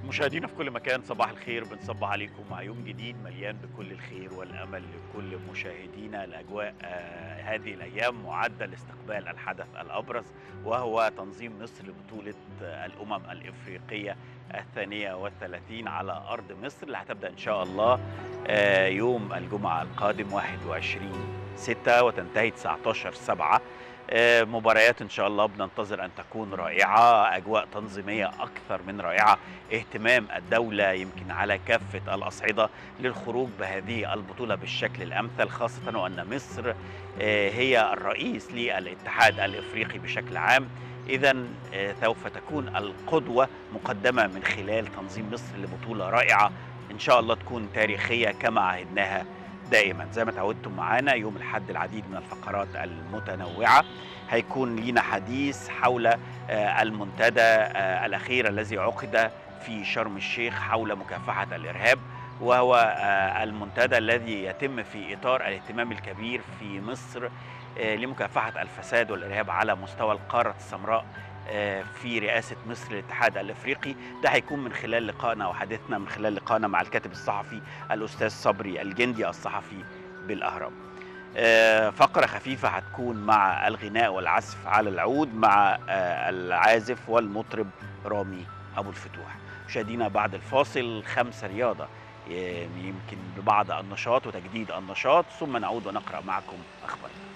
مشاهدينا في كل مكان صباح الخير بنصبح عليكم مع يوم جديد مليان بكل الخير والامل لكل مشاهدينا الاجواء آه هذه الايام معده لاستقبال الحدث الابرز وهو تنظيم مصر لبطوله آه الامم الافريقيه الثانيه والثلاثين على ارض مصر اللي هتبدا ان شاء الله آه يوم الجمعه القادم 21 6 وتنتهي 19 7 مباريات ان شاء الله بننتظر ان تكون رائعه اجواء تنظيميه اكثر من رائعه اهتمام الدوله يمكن على كافه الاصعده للخروج بهذه البطوله بالشكل الامثل خاصه وان مصر هي الرئيس للاتحاد الافريقي بشكل عام اذا سوف تكون القدوه مقدمه من خلال تنظيم مصر لبطوله رائعه ان شاء الله تكون تاريخيه كما عهدناها دائما زي ما تعودتم معانا يوم الحد العديد من الفقرات المتنوعة هيكون لينا حديث حول المنتدى الأخير الذي عقد في شرم الشيخ حول مكافحة الإرهاب وهو المنتدى الذي يتم في إطار الاهتمام الكبير في مصر لمكافحة الفساد والإرهاب على مستوى القارة السمراء في رئاسة مصر للاتحاد الافريقي ده هيكون من خلال لقائنا وحديثنا من خلال لقائنا مع الكاتب الصحفي الاستاذ صبري الجندي الصحفي بالاهرام فقرة خفيفة هتكون مع الغناء والعزف على العود مع العازف والمطرب رامي أبو الفتوح مشاهدينا بعد الفاصل خمسة رياضة يمكن ببعض النشاط وتجديد النشاط ثم نعود ونقرأ معكم أخبارنا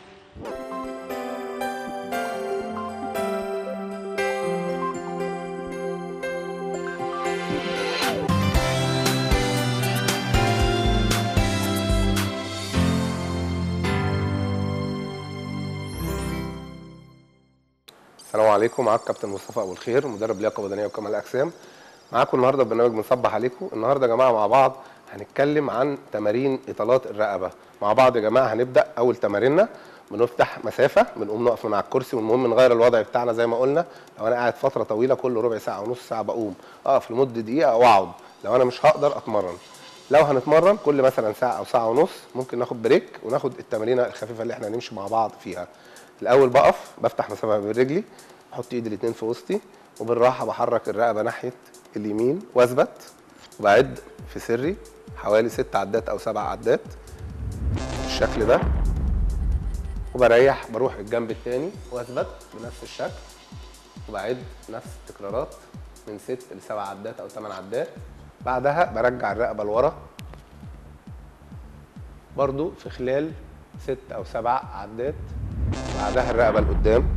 السلام عليكم معاك كابتن مصطفى ابو الخير مدرب لياقه بدنيه وكمال اجسام معاكم النهارده برنامج بنصبح عليكم النهارده يا جماعه مع بعض هنتكلم عن تمارين اطالات الرقبه مع بعض يا جماعه هنبدا اول تماريننا بنفتح مسافه بنقوم نقف من على الكرسي والمهم نغير الوضع بتاعنا زي ما قلنا لو انا قاعد فتره طويله كل ربع ساعه ونص ساعه بقوم اقف لمده دقيقه او اقعد لو انا مش هقدر اتمرن لو هنتمرن كل مثلا ساعه او ساعه ونص ممكن ناخد بريك وناخد التمارين الخفيفه اللي احنا هنمشي مع بعض فيها الاول بقف بفتح مسافه برجلي احط ايدي الاثنين في وسطي وبالراحه بحرك الرقبه ناحيه اليمين واثبت وبعد في سري حوالي ست عدات او سبع عدات بالشكل ده وبريح بروح الجنب الثاني واثبت بنفس الشكل وبعد نفس التكرارات من ست لسبع عدات او ثمان عدات بعدها برجع الرقبه لورا برضو في خلال ست او سبع عدات بعدها الرقبه لقدام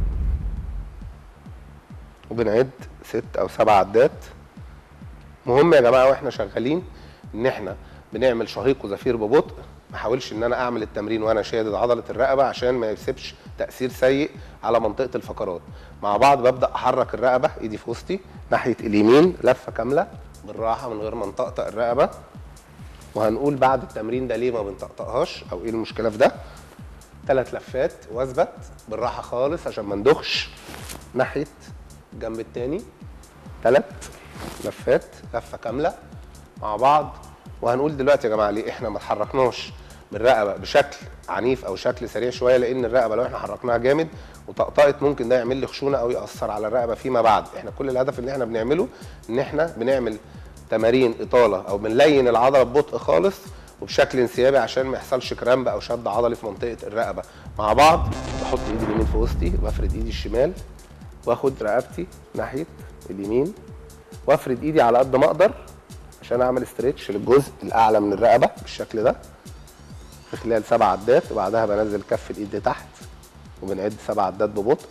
وبنعد ست او سبع عدات مهم يا جماعه واحنا شغالين ان احنا بنعمل شهيق وزفير ببطء ما احاولش ان انا اعمل التمرين وانا شادد عضله الرقبه عشان ما يسيبش تاثير سيء على منطقه الفقرات مع بعض ببدا احرك الرقبه ايدي في وسطي ناحيه اليمين لفه كامله بالراحه من غير ما نطقطق الرقبه وهنقول بعد التمرين ده ليه ما بنطقطقهاش او ايه المشكله في ده ثلاث لفات واثبت بالراحه خالص عشان ما ندخش ناحيه الجنب التاني ثلاث لفات لفه كامله مع بعض وهنقول دلوقتي يا جماعه ليه احنا ما اتحركناش بالرقبه بشكل عنيف او شكل سريع شويه لان الرقبه لو احنا حركناها جامد وطقطقت ممكن ده يعمل لي خشونه او ياثر على الرقبه فيما بعد احنا كل الهدف اللي احنا بنعمله ان احنا بنعمل تمارين اطاله او بنلين العضله ببطء خالص وبشكل انسيابي عشان ما يحصلش كرامب او شد عضلي في منطقه الرقبه مع بعض بحط ايدي اليمين في وسطي وبفرد ايدي الشمال واخد رقبتي ناحيه اليمين وافرد ايدي على قد ما اقدر عشان اعمل استريتش للجزء الاعلى من الرقبه بالشكل ده في خلال سبع عدات وبعدها بنزل كف الايد لتحت وبنعد سبع عدات ببطء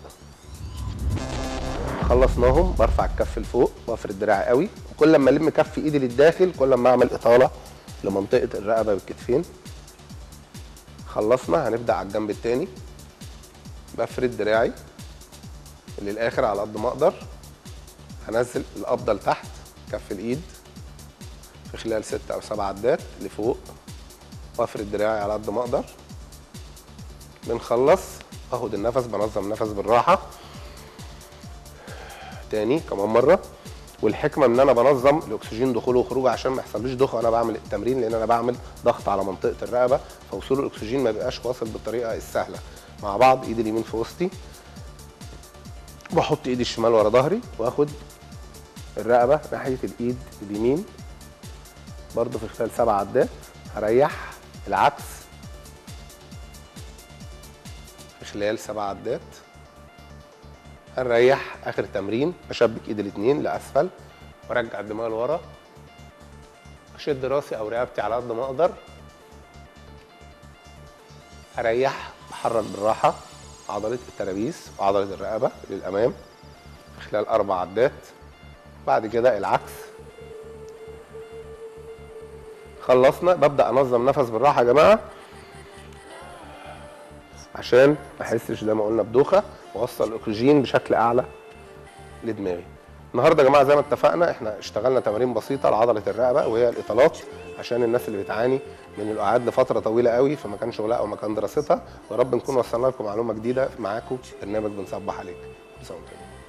خلصناهم برفع الكف لفوق وافرد دراعي قوي وكل ما الم كف ايدي للداخل كل ما اعمل اطاله لمنطقه الرقبه بالكتفين خلصنا هنبدا على الجنب التاني بفرد دراعي للاخر على قد ما اقدر هنزل القبضه لتحت كف الايد في خلال ست او سبع عدات لفوق وافرد دراعي على قد ما اقدر بنخلص اخد النفس بنظم النفس بالراحه تاني كمان مره والحكمه ان انا بنظم الاكسجين دخوله وخروجه عشان ما يحصلوش ضخ وانا بعمل التمرين لان انا بعمل ضغط على منطقه الرقبه فوصول الاكسجين ما بيبقاش واصل بالطريقه السهله مع بعض ايدي اليمين في وسطي بحط ايدي الشمال ورا ظهري واخد الرقبه ناحيه الايد اليمين برضو في خلال سبع عدات هريح العكس في خلال سبع عدات هنريح اخر تمرين اشبك ايد الاتنين لاسفل وارجع الدماغ لورا اشد راسي او رقبتي على قد ما اقدر اريح بحرك بالراحه عضله الترابيس وعضله الرقبه للامام في خلال اربع عدات بعد كده العكس خلصنا ببدا انظم نفس بالراحه يا جماعه عشان ما احسش زي ما قلنا بدوخه واوصل الاكسجين بشكل اعلى لدماغي النهارده يا جماعه زي ما اتفقنا احنا اشتغلنا تمارين بسيطه لعضله الرقبه وهي الاطالات عشان الناس اللي بتعاني من القعاد لفتره طويله قوي في مكان شغلها او مكان دراستها ويا رب نكون وصلنا لكم معلومه جديده معاكم برنامج بنصبح عليك كل سنه وانتم طيبين.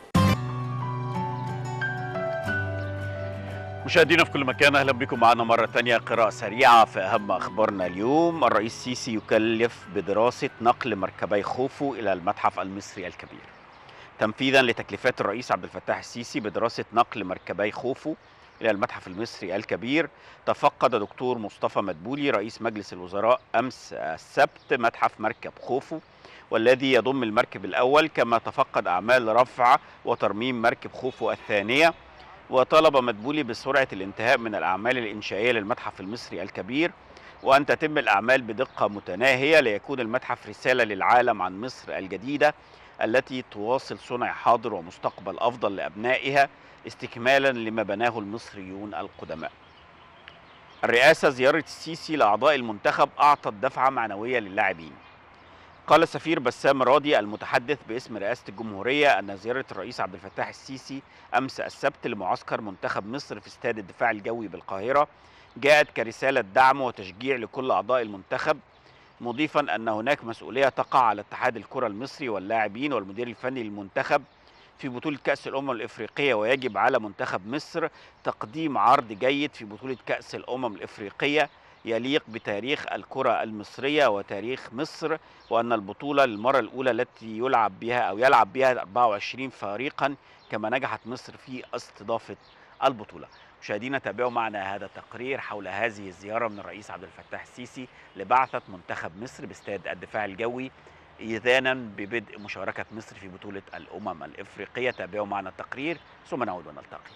مشاهدينا في كل مكان اهلا بكم معنا مره ثانيه قراءه سريعه في اهم اخبارنا اليوم الرئيس السيسي يكلف بدراسه نقل مركبي خوفو الى المتحف المصري الكبير تنفيذا لتكليفات الرئيس عبد الفتاح السيسي بدراسه نقل مركبي خوفو الى المتحف المصري الكبير تفقد دكتور مصطفى مدبولي رئيس مجلس الوزراء امس السبت متحف مركب خوفو والذي يضم المركب الاول كما تفقد اعمال رفع وترميم مركب خوفو الثانيه وطلب مدبولي بسرعة الانتهاء من الأعمال الإنشائية للمتحف المصري الكبير وأن تتم الأعمال بدقة متناهية ليكون المتحف رسالة للعالم عن مصر الجديدة التي تواصل صنع حاضر ومستقبل أفضل لأبنائها استكمالا لما بناه المصريون القدماء الرئاسة زيارة السيسي لأعضاء المنتخب أعطت دفعة معنوية للاعبين قال السفير بسام راضي المتحدث باسم رئاسة الجمهورية أن زيارة الرئيس عبد الفتاح السيسي أمس السبت لمعسكر منتخب مصر في استاد الدفاع الجوي بالقاهرة جاءت كرسالة دعم وتشجيع لكل أعضاء المنتخب مضيفا أن هناك مسؤولية تقع على اتحاد الكرة المصري واللاعبين والمدير الفني للمنتخب في بطولة كأس الأمم الإفريقية ويجب على منتخب مصر تقديم عرض جيد في بطولة كأس الأمم الإفريقية يليق بتاريخ الكرة المصرية وتاريخ مصر وأن البطولة للمرة الأولى التي يلعب بها أو يلعب بها 24 فريقا كما نجحت مصر في استضافة البطولة مشاهدينا تابعوا معنا هذا التقرير حول هذه الزيارة من الرئيس عبد الفتاح السيسي لبعثة منتخب مصر باستاد الدفاع الجوي إذانا ببدء مشاركة مصر في بطولة الأمم الإفريقية تابعوا معنا التقرير ثم نعود ونلتقي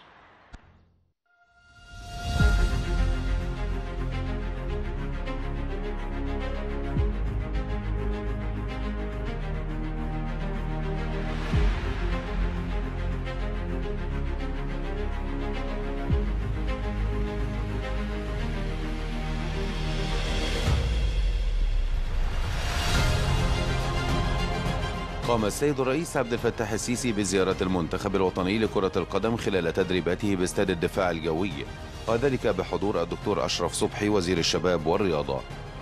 قام السيد الرئيس عبد الفتاح السيسي بزيارة المنتخب الوطني لكرة القدم خلال تدريباته باستاد الدفاع الجوي وذلك بحضور الدكتور أشرف صبحي وزير الشباب والرياضة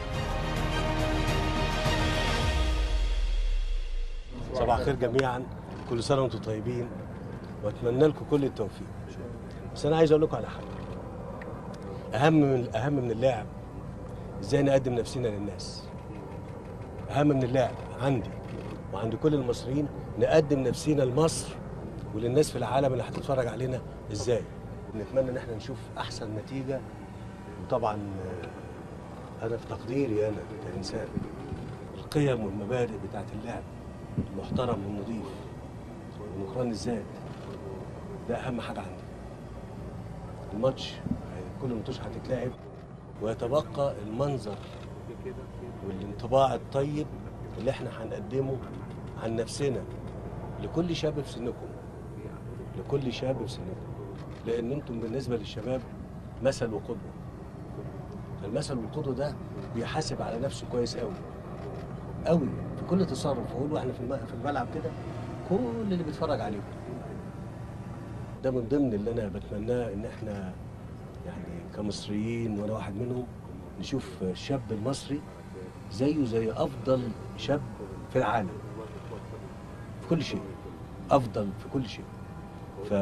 صباح الخير جميعا كل سنه وانتم طيبين واتمنى لكم كل التوفيق بس انا عايز اقول لكم على حاجه اهم من اهم من اللاعب ازاي نقدم نفسنا للناس اهم من اللاعب عندي وعند كل المصريين نقدم نفسنا لمصر وللناس في العالم اللي هتتفرج علينا ازاي نتمنى ان احنا نشوف احسن نتيجه وطبعا آه، انا في تقديري انا كانسان القيم والمبادئ بتاعت اللعب المحترم والنظيف ونكران الذات ده اهم حاجه عندي الماتش كل الماتش هتتلعب ويتبقى المنظر والانطباع الطيب اللي احنا هنقدمه عن نفسنا لكل شاب في سنكم لكل شاب في سنكم لان انتم بالنسبه للشباب مثل وقدوه المثل والقدوه ده بيحاسب على نفسه كويس قوي قوي في كل تصرف هو واحنا في الم- في الملعب كده كل اللي بيتفرج عليكم ده من ضمن اللي انا بتمناه ان احنا يعني كمصريين وانا واحد منهم نشوف الشاب المصري زيه زي افضل شاب في العالم في كل شيء افضل في كل شيء ف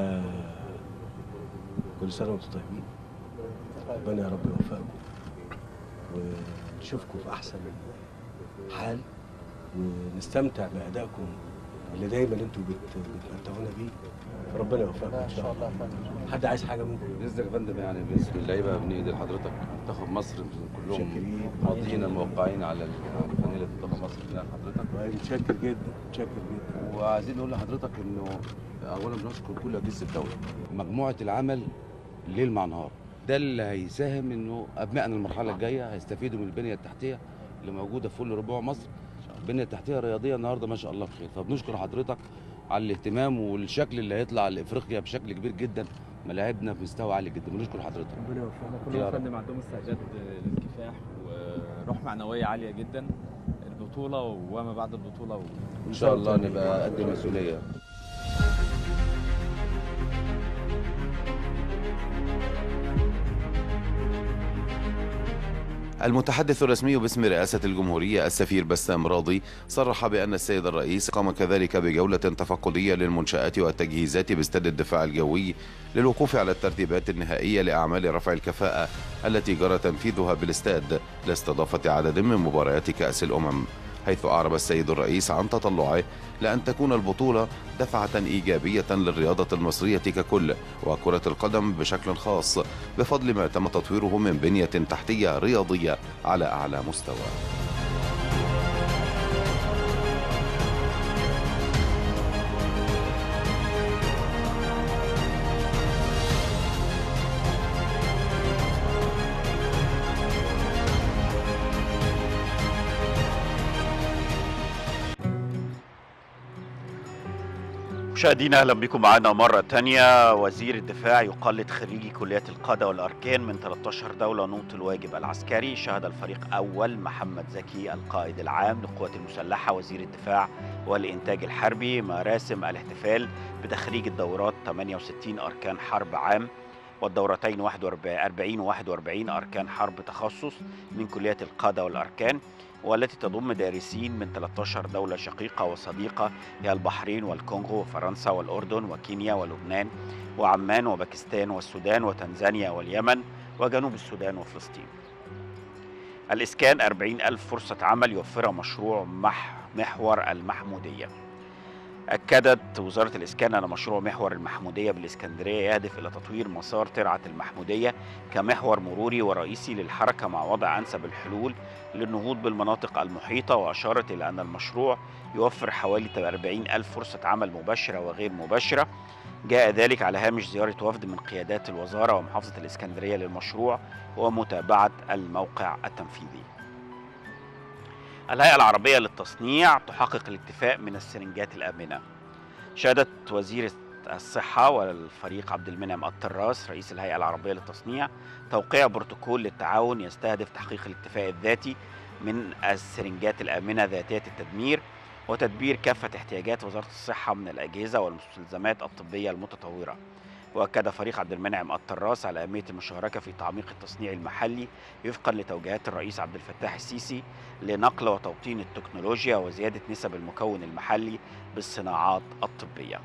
كل سنه وانتم طيبين ربنا يا رب يوفقكم ونشوفكم في احسن حال ونستمتع بادائكم اللي دايما انتوا بت- بتمتعونا بيه ربنا يوفقكم ان شاء الله حد عايز حاجه منكم باذنك يا فندم يعني باسم اللعيبه بنيجي لحضرتك منتخب مصر كلهم متشكرين. ماضيين موقعين على ال- على فانيله منتخب مصر هنا حضرتك والله متشكر جدا متشكر جدا وعايزين نقول لحضرتك انه اولا بنشكر كل اجهزه الدوله مجموعه العمل ليل مع نهار ده اللي هيساهم انه ابنائنا المرحله الجايه هيستفيدوا من البنيه التحتيه اللي موجوده في كل ربوع مصر البنيه التحتيه الرياضيه النهارده ما شاء الله بخير فبنشكر حضرتك على الاهتمام والشكل اللي هيطلع لافريقيا بشكل كبير جدا ملاعبنا بمستوى عالي جدا بنشكر حضرتك ربنا يوفقك كلهم يا يا رب. فندم عندهم استعداد للكفاح وروح معنويه عاليه جدا البطوله وما بعد البطوله و... ان شاء الله نبقى قد المسؤوليه المتحدث الرسمي باسم رئاسة الجمهورية السفير بسام راضي صرح بأن السيد الرئيس قام كذلك بجولة تفقدية للمنشآت والتجهيزات باستاد الدفاع الجوي للوقوف على الترتيبات النهائية لأعمال رفع الكفاءة التي جرى تنفيذها بالاستاد لاستضافة عدد من مباريات كأس الأمم حيث أعرب السيد الرئيس عن تطلعه لأن تكون البطولة دفعة إيجابية للرياضة المصرية ككل وكرة القدم بشكل خاص بفضل ما تم تطويره من بنية تحتية رياضية على أعلى مستوى مشاهدينا اهلا بكم معنا مره تانية وزير الدفاع يقلد خريجي كليات القاده والاركان من 13 دوله نوط الواجب العسكري شهد الفريق اول محمد زكي القائد العام للقوات المسلحه وزير الدفاع والانتاج الحربي مراسم الاحتفال بتخريج الدورات 68 اركان حرب عام والدورتين 41 و 41 اركان حرب تخصص من كليات القاده والاركان والتي تضم دارسين من 13 دوله شقيقه وصديقه هي البحرين والكونغو وفرنسا والأردن وكينيا ولبنان وعمان وباكستان والسودان وتنزانيا واليمن وجنوب السودان وفلسطين الإسكان 40 ألف فرصة عمل يوفرها مشروع مح محور المحمودية أكدت وزارة الإسكان أن مشروع محور المحمودية بالإسكندرية يهدف إلى تطوير مسار ترعة المحمودية كمحور مروري ورئيسي للحركة مع وضع أنسب الحلول للنهوض بالمناطق المحيطة وأشارت إلى أن المشروع يوفر حوالي 40 ألف فرصة عمل مباشرة وغير مباشرة جاء ذلك على هامش زيارة وفد من قيادات الوزارة ومحافظة الإسكندرية للمشروع ومتابعة الموقع التنفيذي الهيئة العربية للتصنيع تحقق الاتفاق من السرنجات الآمنة شهدت وزير الصحة والفريق عبد المنعم الطراس رئيس الهيئة العربية للتصنيع توقيع بروتوكول للتعاون يستهدف تحقيق الاتفاق الذاتي من السرنجات الآمنة ذاتية التدمير وتدبير كافة احتياجات وزارة الصحة من الأجهزة والمستلزمات الطبية المتطورة وأكد فريق عبد المنعم الطراس على أهمية المشاركة في تعميق التصنيع المحلي وفقا لتوجيهات الرئيس عبد الفتاح السيسي لنقل وتوطين التكنولوجيا وزيادة نسب المكون المحلي بالصناعات الطبية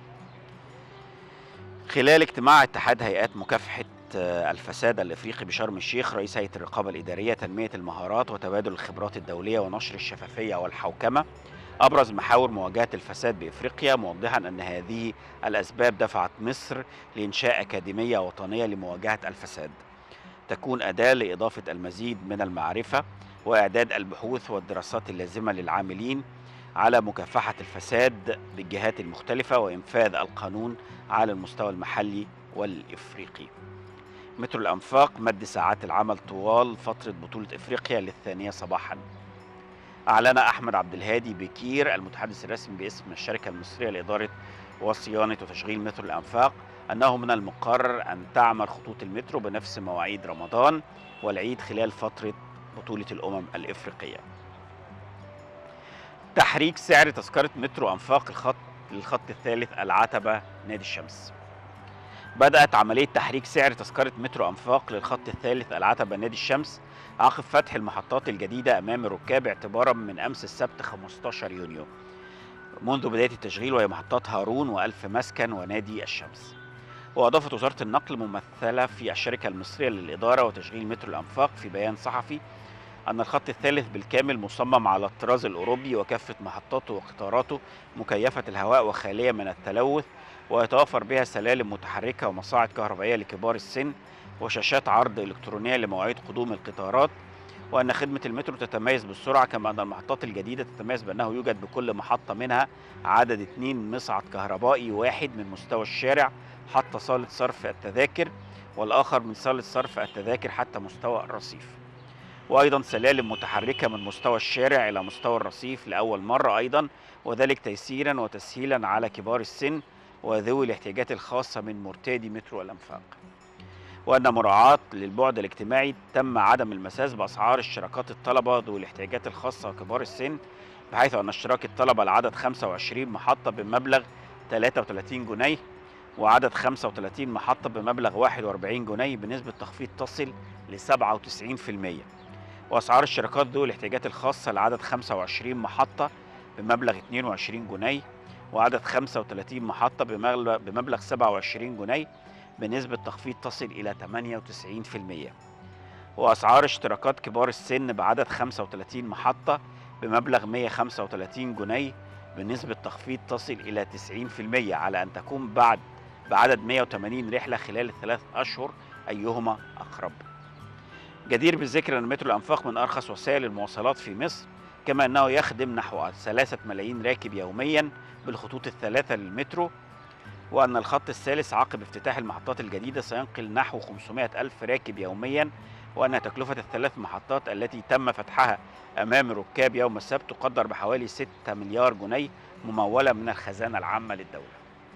خلال اجتماع اتحاد هيئات مكافحة آه، الفساد الافريقي بشرم الشيخ رئيس هيئه الرقابه الاداريه تنميه المهارات وتبادل الخبرات الدوليه ونشر الشفافيه والحوكمه ابرز محاور مواجهه الفساد بافريقيا موضحا ان هذه الاسباب دفعت مصر لانشاء اكاديميه وطنيه لمواجهه الفساد تكون اداه لاضافه المزيد من المعرفه واعداد البحوث والدراسات اللازمه للعاملين على مكافحه الفساد بالجهات المختلفه وانفاذ القانون على المستوى المحلي والافريقي مترو الأنفاق مد ساعات العمل طوال فترة بطولة إفريقيا للثانية صباحا أعلن أحمد عبد الهادي بكير المتحدث الرسمي باسم الشركة المصرية لإدارة وصيانة وتشغيل مترو الأنفاق أنه من المقرر أن تعمل خطوط المترو بنفس مواعيد رمضان والعيد خلال فترة بطولة الأمم الإفريقية تحريك سعر تذكرة مترو أنفاق الخط للخط الثالث العتبة نادي الشمس بدأت عملية تحريك سعر تذكرة مترو أنفاق للخط الثالث العتبة نادي الشمس عقب فتح المحطات الجديدة أمام الركاب اعتبارا من أمس السبت 15 يونيو منذ بداية التشغيل وهي محطات هارون وألف مسكن ونادي الشمس وأضافت وزارة النقل ممثلة في الشركة المصرية للإدارة وتشغيل مترو الأنفاق في بيان صحفي أن الخط الثالث بالكامل مصمم على الطراز الأوروبي وكافة محطاته وقطاراته مكيفة الهواء وخالية من التلوث ويتوفر بها سلالم متحركة ومصاعد كهربائية لكبار السن وشاشات عرض إلكترونية لمواعيد قدوم القطارات وأن خدمة المترو تتميز بالسرعة كما أن المحطات الجديدة تتميز بأنه يوجد بكل محطة منها عدد اثنين مصعد كهربائي واحد من مستوى الشارع حتى صالة صرف التذاكر والآخر من صالة صرف التذاكر حتى مستوى الرصيف وأيضا سلالم متحركة من مستوى الشارع إلى مستوى الرصيف لأول مرة أيضا وذلك تيسيرا وتسهيلا على كبار السن وذوي الاحتياجات الخاصة من مرتادي مترو الأنفاق وأن مراعاة للبعد الاجتماعي تم عدم المساس بأسعار اشتراكات الطلبة ذوي الاحتياجات الخاصة وكبار السن بحيث أن اشتراك الطلبة لعدد 25 محطة بمبلغ 33 جنيه وعدد 35 محطة بمبلغ 41 جنيه بنسبة تخفيض تصل ل 97% وأسعار الشركات ذوي الاحتياجات الخاصة لعدد 25 محطة بمبلغ 22 جنيه وعدد 35 محطة بمبلغ, بمبلغ 27 جنيه بنسبة تخفيض تصل إلى 98% وأسعار اشتراكات كبار السن بعدد 35 محطة بمبلغ 135 جنيه بنسبة تخفيض تصل إلى 90% على أن تكون بعد بعدد 180 رحلة خلال الثلاث أشهر أيهما أقرب جدير بالذكر أن مترو الأنفاق من أرخص وسائل المواصلات في مصر كما أنه يخدم نحو ثلاثة ملايين راكب يوميا بالخطوط الثلاثة للمترو وأن الخط الثالث عقب افتتاح المحطات الجديدة سينقل نحو 500 ألف راكب يوميا وأن تكلفة الثلاث محطات التي تم فتحها أمام الركاب يوم السبت تقدر بحوالي 6 مليار جنيه ممولة من الخزانة العامة للدولة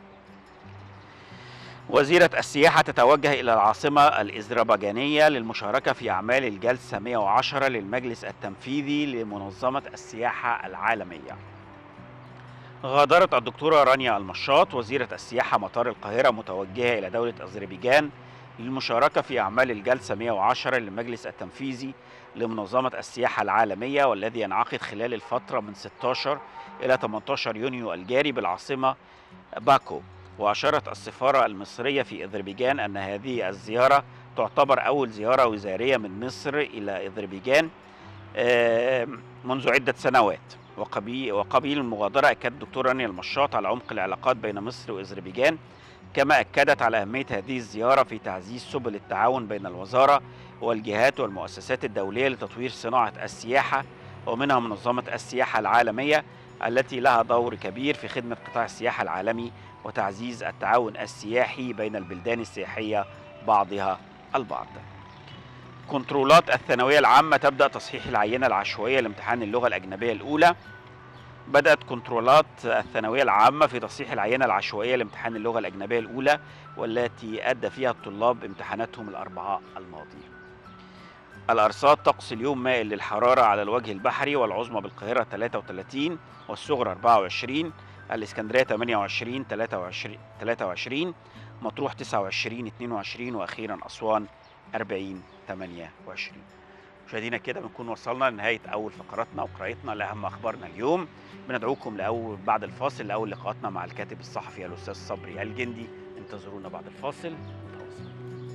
وزيرة السياحة تتوجه إلى العاصمة الإذربيجانية للمشاركة في أعمال الجلسة 110 للمجلس التنفيذي لمنظمة السياحة العالمية غادرت الدكتورة رانيا المشاط وزيرة السياحة مطار القاهرة متوجهة إلى دولة أذربيجان للمشاركة في أعمال الجلسة 110 للمجلس التنفيذي لمنظمة السياحة العالمية والذي ينعقد خلال الفترة من 16 إلى 18 يونيو الجاري بالعاصمة باكو وأشارت السفارة المصرية في أذربيجان أن هذه الزيارة تعتبر أول زيارة وزارية من مصر إلى أذربيجان منذ عدة سنوات وقبيل, وقبيل المغادرة أكد الدكتور رانيا المشاط على عمق العلاقات بين مصر وأذربيجان كما أكدت على أهمية هذه الزيارة في تعزيز سبل التعاون بين الوزارة والجهات والمؤسسات الدولية لتطوير صناعة السياحة ومنها منظمة السياحة العالمية التي لها دور كبير في خدمة قطاع السياحة العالمي وتعزيز التعاون السياحي بين البلدان السياحية بعضها البعض كنترولات الثانوية العامة تبدأ تصحيح العينة العشوائية لامتحان اللغة الأجنبية الأولى بدأت كنترولات الثانوية العامة في تصحيح العينة العشوائية لامتحان اللغة الأجنبية الأولى والتي أدى فيها الطلاب امتحاناتهم الأربعاء الماضي الأرصاد طقس اليوم مائل للحرارة على الوجه البحري والعظمى بالقاهرة 33 والصغرى 24 الإسكندرية 28 23 23 مطروح 29 22 وأخيرا أسوان 40 28 مشاهدينا كده بنكون وصلنا لنهاية أول فقراتنا وقراءتنا لأهم أخبارنا اليوم بندعوكم لأول بعد الفاصل لأول لقاءاتنا مع الكاتب الصحفي الأستاذ صبري الجندي انتظرونا بعد الفاصل نتواصل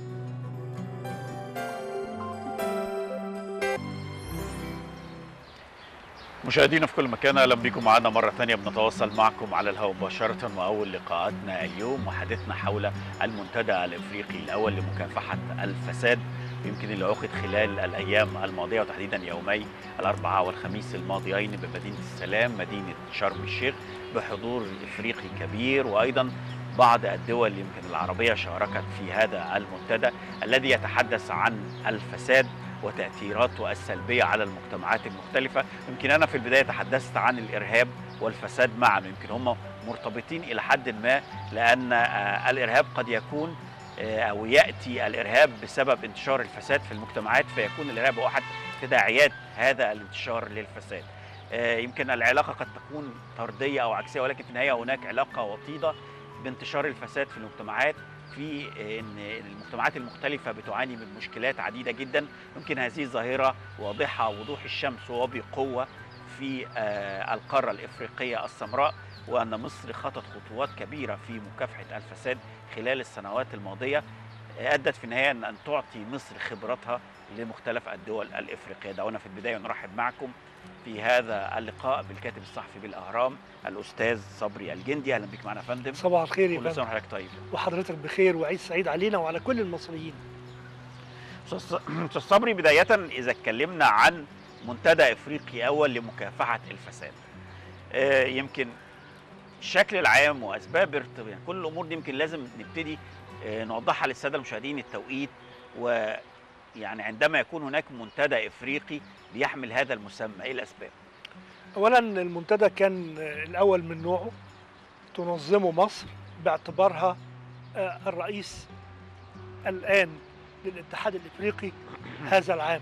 مشاهدينا في كل مكان اهلا بكم معنا مره ثانيه بنتواصل معكم على الهواء مباشره واول لقاءاتنا اليوم وحديثنا حول المنتدى الافريقي الاول لمكافحه الفساد يمكن اللي عقد خلال الايام الماضيه وتحديدا يومي الاربعاء والخميس الماضيين بمدينه السلام مدينه شرم الشيخ بحضور افريقي كبير وايضا بعض الدول يمكن العربيه شاركت في هذا المنتدى الذي يتحدث عن الفساد وتأثيراته السلبية على المجتمعات المختلفة يمكن أنا في البداية تحدثت عن الإرهاب والفساد معا يمكن هم مرتبطين إلى حد ما لأن الإرهاب قد يكون أو يأتي الإرهاب بسبب انتشار الفساد في المجتمعات فيكون الإرهاب هو أحد تداعيات هذا الانتشار للفساد يمكن العلاقة قد تكون طردية أو عكسية ولكن في النهاية هناك علاقة وطيدة بانتشار الفساد في المجتمعات في ان المجتمعات المختلفه بتعاني من مشكلات عديده جدا يمكن هذه الظاهره واضحه وضوح الشمس وبقوه في القاره الافريقيه السمراء وان مصر خطت خطوات كبيره في مكافحه الفساد خلال السنوات الماضيه ادت في النهايه ان أن تعطي مصر خبراتها لمختلف الدول الافريقيه دعونا في البدايه نرحب معكم في هذا اللقاء بالكاتب الصحفي بالاهرام الاستاذ صبري الجندي اهلا بك معنا يا فندم صباح الخير يا كل فندم سنه وحضرتك طيب وحضرتك بخير وعيد سعيد علينا وعلى كل المصريين استاذ أستاذ صبري بدايه اذا اتكلمنا عن منتدى افريقي اول لمكافحه الفساد آه، يمكن الشكل العام واسباب ارتباط يعني كل الامور دي يمكن لازم نبتدي آه، نوضحها للساده المشاهدين التوقيت ويعني عندما يكون هناك منتدى افريقي بيحمل هذا المسمى ايه الاسباب؟ اولا المنتدى كان الاول من نوعه تنظمه مصر باعتبارها آه، الرئيس الان للاتحاد الافريقي هذا العام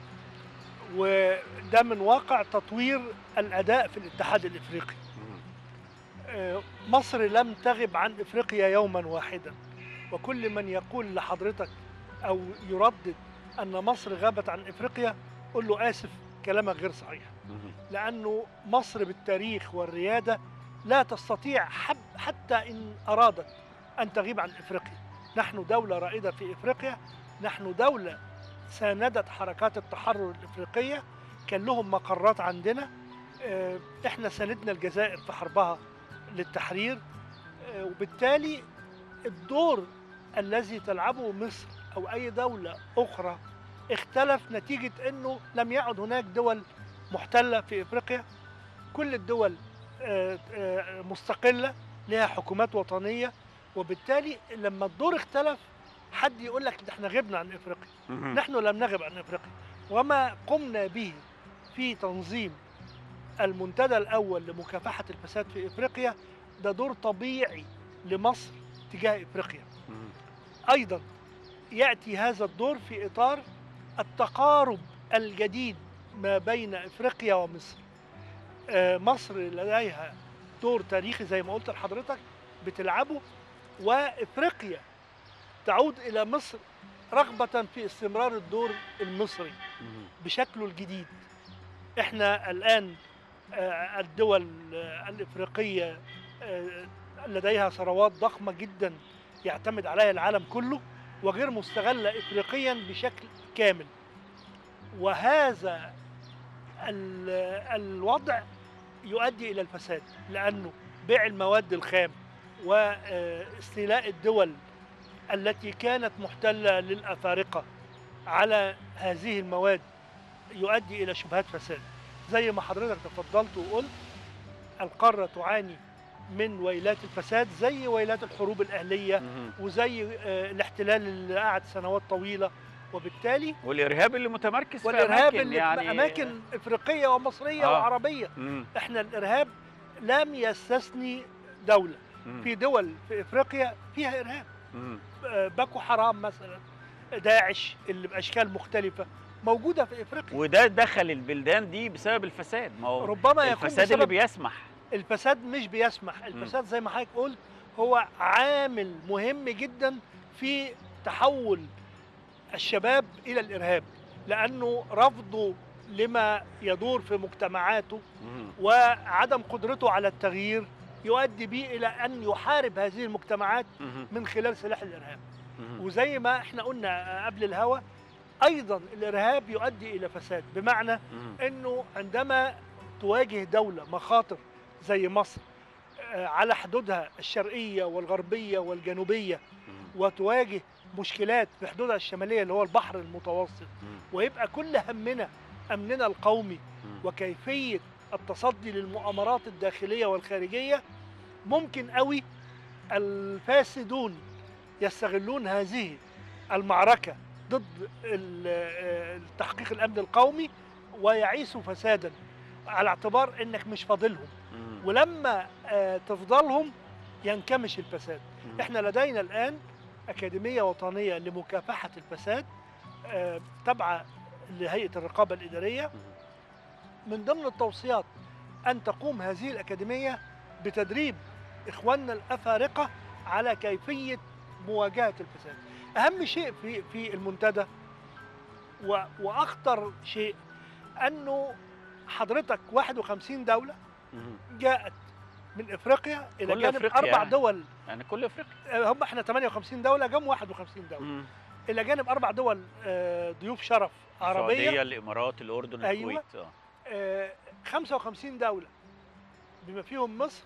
وده من واقع تطوير الاداء في الاتحاد الافريقي آه، مصر لم تغب عن افريقيا يوما واحدا وكل من يقول لحضرتك او يردد ان مصر غابت عن افريقيا قل له اسف كلامك غير صحيح لانه مصر بالتاريخ والرياده لا تستطيع حب حتى ان ارادت ان تغيب عن افريقيا نحن دوله رائده في افريقيا نحن دوله ساندت حركات التحرر الافريقيه كان لهم مقرات عندنا آه، احنا ساندنا الجزائر في حربها للتحرير آه، وبالتالي الدور الذي تلعبه مصر او اي دوله اخرى اختلف نتيجه انه لم يعد هناك دول محتله في افريقيا كل الدول آه، آه، مستقله لها حكومات وطنيه وبالتالي لما الدور اختلف حد يقول لك ده احنا غبنا عن افريقيا نحن لم نغب عن افريقيا وما قمنا به في تنظيم المنتدى الاول لمكافحه الفساد في افريقيا ده دور طبيعي لمصر تجاه افريقيا ايضا ياتي هذا الدور في اطار التقارب الجديد ما بين افريقيا ومصر آه، مصر لديها دور تاريخي زي ما قلت لحضرتك بتلعبه وافريقيا تعود الى مصر رغبه في استمرار الدور المصري بشكله الجديد احنا الان آه، الدول آه، الافريقيه آه، لديها ثروات ضخمه جدا يعتمد عليها العالم كله وغير مستغله افريقيا بشكل كامل وهذا ال- الوضع يؤدي الى الفساد لانه بيع المواد الخام واستيلاء الدول التي كانت محتله للافارقه على هذه المواد يؤدي الى شبهات فساد زي ما حضرتك تفضلت وقلت القاره تعاني من ويلات الفساد زي ويلات الحروب الاهليه وزي آه، الاحتلال اللي قعد سنوات طويله وبالتالي والارهاب اللي متمركز في والارهاب أماكن اللي يعني في اماكن افريقيه ومصريه آه. وعربيه مم. احنا الارهاب لم يستثني دوله مم. في دول في افريقيا فيها ارهاب مم. آه، باكو حرام مثلا داعش اللي باشكال مختلفه موجوده في افريقيا وده دخل البلدان دي بسبب الفساد ما هو ربما يكون الفساد اللي بسبب بيسمح الفساد مش بيسمح الفساد زي ما حضرتك قلت هو عامل مهم جدا في تحول الشباب الى الارهاب لانه رفضه لما يدور في مجتمعاته مم. وعدم قدرته على التغيير يؤدي به الى ان يحارب هذه المجتمعات مم. من خلال سلاح الارهاب مم. وزي ما احنا قلنا قبل الهوا ايضا الارهاب يؤدي الى فساد بمعنى مم. انه عندما تواجه دوله مخاطر زي مصر آه، على حدودها الشرقيه والغربيه والجنوبيه مم. وتواجه مشكلات في حدودها الشماليه اللي هو البحر المتوسط مم. ويبقى كل همنا امننا القومي مم. وكيفيه التصدي للمؤامرات الداخليه والخارجيه ممكن قوي الفاسدون يستغلون هذه المعركه ضد ال- آه، تحقيق الامن القومي ويعيشوا فسادا على اعتبار انك مش فاضلهم مم. ولما آه، تفضلهم ينكمش الفساد مم. احنا لدينا الان اكاديميه وطنيه لمكافحه الفساد آه، تابعه لهيئه الرقابه الاداريه من ضمن التوصيات ان تقوم هذه الاكاديميه بتدريب اخواننا الافارقه على كيفيه مواجهه الفساد اهم شيء في في المنتدى و- واخطر شيء انه حضرتك 51 دوله مم. جاءت من افريقيا الى كل جانب أفريقيا اربع يعني. دول يعني كل افريقيا آه، هم احنا 58 دوله جم 51 دوله مم. الى جانب اربع دول آه، ضيوف شرف عربيه السعوديه الامارات الاردن أيوة. الكويت اه آه، 55 دولة بما فيهم مصر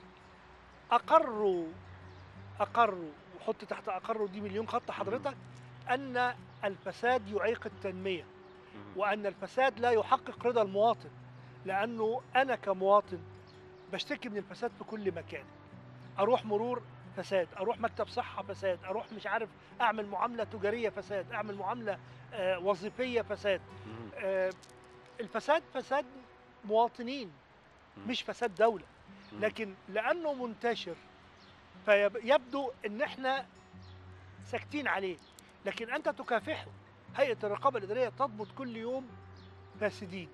أقروا أقروا وحط تحت أقروا دي مليون خط حضرتك أن الفساد يعيق التنمية مم. وأن الفساد لا يحقق رضا المواطن لأنه أنا كمواطن بشتكي من الفساد في كل مكان أروح مرور فساد أروح مكتب صحة فساد أروح مش عارف أعمل معاملة تجارية فساد أعمل معاملة آه، وظيفية فساد مم. آه، الفساد فساد مواطنين مم. مش فساد دولة مم. لكن لأنه منتشر فيبدو إن إحنا ساكتين عليه لكن أنت تكافحه هيئة الرقابة الإدارية تضبط كل يوم فاسدين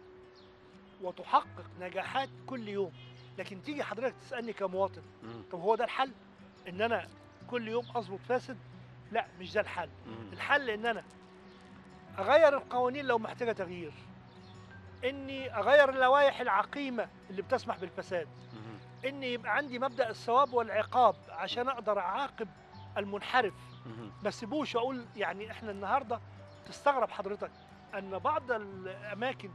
وتحقق نجاحات كل يوم لكن تيجي حضرتك تسألني كمواطن مم. طب هو ده الحل إن أنا كل يوم أظبط فاسد لا مش ده الحل مم. الحل ان انا اغير القوانين لو محتاجه تغيير اني اغير اللوائح العقيمه اللي بتسمح بالفساد مم. اني يبقى عندي مبدا الثواب والعقاب عشان اقدر اعاقب المنحرف مم. ما سيبوش واقول يعني احنا النهارده تستغرب حضرتك ان بعض الاماكن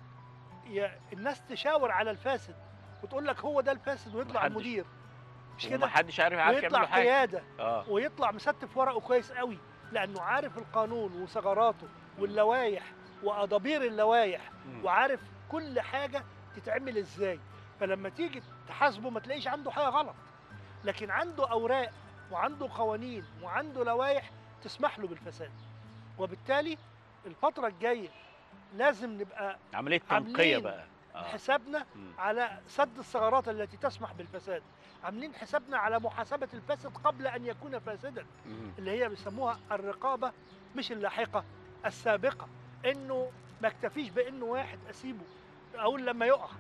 ي- الناس تشاور على الفاسد وتقول لك هو ده الفاسد ويطلع محدش- المدير مش كده ومحدش عارف عارف ويطلع يعمل له حاجه قياده اه ويطلع مستف ورقه كويس قوي لانه عارف القانون وثغراته واللوائح وادابير اللوائح مم. وعارف كل حاجه تتعمل ازاي فلما تيجي تحاسبه ما تلاقيش عنده حاجه غلط لكن عنده اوراق وعنده قوانين وعنده لوائح تسمح له بالفساد وبالتالي الفتره الجايه لازم نبقى عمليه عاملين تنقيه بقى اه حسابنا مم. على سد الثغرات التي تسمح بالفساد عاملين حسابنا على محاسبه الفاسد قبل ان يكون فاسدا مم. اللي هي بيسموها الرقابه مش اللاحقه السابقه انه ما اكتفيش بانه واحد اسيبه اقول لما يقع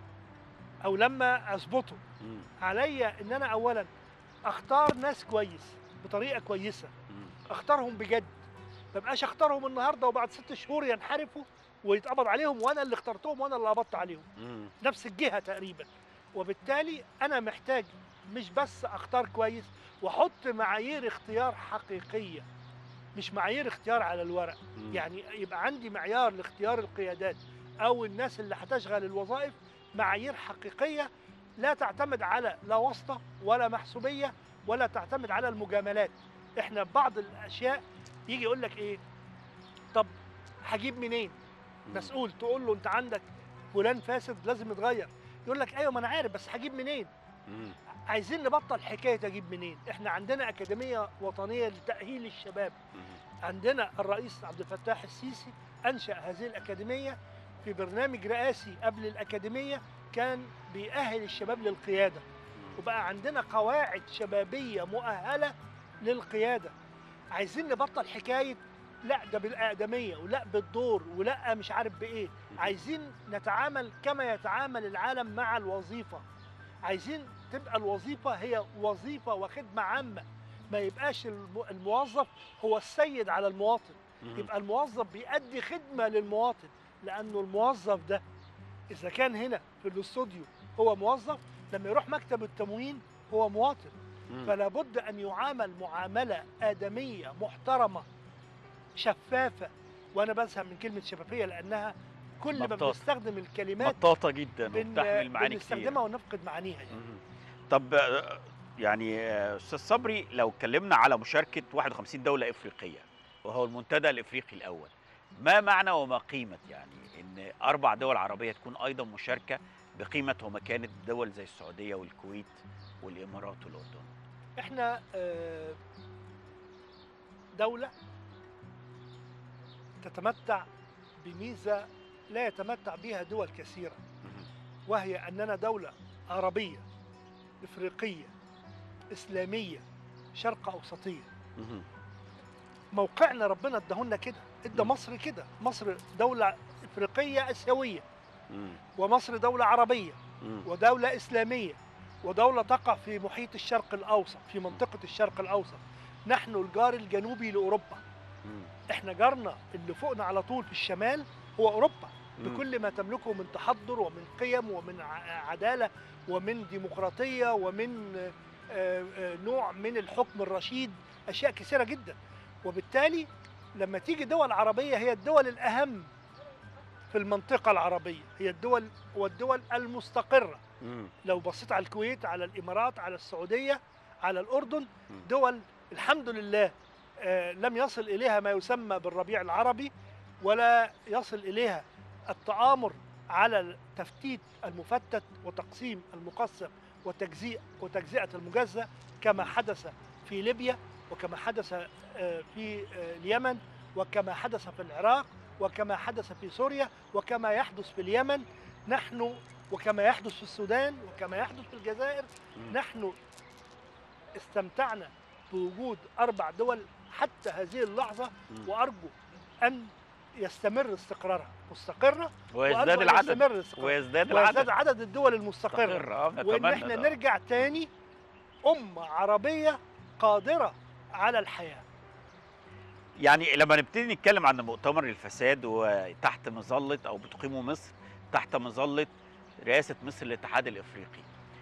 او لما اظبطه مم. عليا ان انا اولا اختار ناس كويس بطريقه كويسه مم. اختارهم بجد ما بقاش اختارهم النهارده وبعد ست شهور ينحرفوا ويتقبض عليهم وانا اللي اخترتهم وانا اللي قبضت عليهم مم. نفس الجهه تقريبا وبالتالي انا محتاج مش بس اختار كويس واحط معايير اختيار حقيقيه مش معايير اختيار على الورق مم. يعني يبقى عندي معيار لاختيار القيادات او الناس اللي هتشغل الوظائف معايير حقيقيه لا تعتمد على لا واسطه ولا محسوبيه ولا تعتمد على المجاملات احنا بعض الاشياء يجي يقول لك ايه طب هجيب منين مم. مسؤول تقول له انت عندك فلان فاسد لازم يتغير يقول لك ايوه ما انا عارف بس هجيب منين مم. عايزين نبطل حكايه اجيب منين احنا عندنا اكاديميه وطنيه لتاهيل الشباب مم. عندنا الرئيس عبد الفتاح السيسي انشا هذه الاكاديميه في برنامج رئاسي قبل الاكاديميه كان بيأهل الشباب للقياده وبقى عندنا قواعد شبابيه مؤهله للقياده عايزين نبطل حكايه لا ده بالاقدميه ولا بالدور ولا مش عارف بايه عايزين نتعامل كما يتعامل العالم مع الوظيفه عايزين تبقى الوظيفه هي وظيفه وخدمه عامه ما يبقاش الم- الموظف هو السيد على المواطن مم. يبقى الموظف بيأدي خدمه للمواطن لانه الموظف ده اذا كان هنا في الاستوديو هو موظف لما يروح مكتب التموين هو مواطن مم. فلا بد ان يعامل معامله ادميه محترمه شفافه وانا بزهق من كلمه شفافيه لانها كل ما مطاطة. بنستخدم الكلمات مطاطه جدا بن... وبتحمل معاني كتير بنستخدمها ونفقد معانيها يعني. مم. طب آه، يعني آه، استاذ صبري لو اتكلمنا على مشاركه 51 دوله افريقيه وهو المنتدى الافريقي الاول ما معنى وما قيمه يعني ان اربع دول عربيه تكون ايضا مشاركه بقيمه ومكانه دول زي السعوديه والكويت والامارات والاردن احنا آه، دولة تتمتع بميزة لا يتمتع بها دول كثيرة مم. وهي أننا دولة عربية إفريقية إسلامية شرق أوسطية مم. موقعنا ربنا اداهولنا كده ادى مم. مصر كده مصر دولة إفريقية آسيوية مم. ومصر دولة عربية مم. ودولة إسلامية ودولة تقع في محيط الشرق الأوسط في منطقة الشرق الأوسط نحن الجار الجنوبي لأوروبا مم. احنا جارنا اللي فوقنا على طول في الشمال هو أوروبا مم. بكل ما تملكه من تحضر ومن قيم ومن ع- عدالة ومن ديمقراطية ومن آه، آه، نوع من الحكم الرشيد اشياء كثيره جدا وبالتالي لما تيجي دول عربيه هي الدول الاهم في المنطقه العربيه هي الدول والدول المستقره مم. لو بصيت على الكويت على الامارات على السعوديه على الاردن دول الحمد لله آه، لم يصل اليها ما يسمى بالربيع العربي ولا يصل اليها التآمر على التفتيت المفتت وتقسيم المقسم وتجزيء وتجزئة المجزأ كما حدث في ليبيا وكما حدث آه، في آه، اليمن وكما حدث في العراق وكما حدث في سوريا وكما يحدث في اليمن نحن وكما يحدث في السودان وكما يحدث في الجزائر نحن استمتعنا بوجود أربع دول حتى هذه اللحظة مم. وأرجو أن يستمر استقرارها مستقرة ويزداد وأرجو أن العدد يستمر استقرارها ويزداد ويزداد العدد عدد الدول المستقرة مستقر، آه، وإن نتمنى احنا ده. نرجع تاني أمة عربية قادرة على الحياة يعني لما نبتدي نتكلم عن مؤتمر الفساد وتحت مظله او بتقيمه مصر تحت مظله رئاسه مصر للاتحاد الافريقي.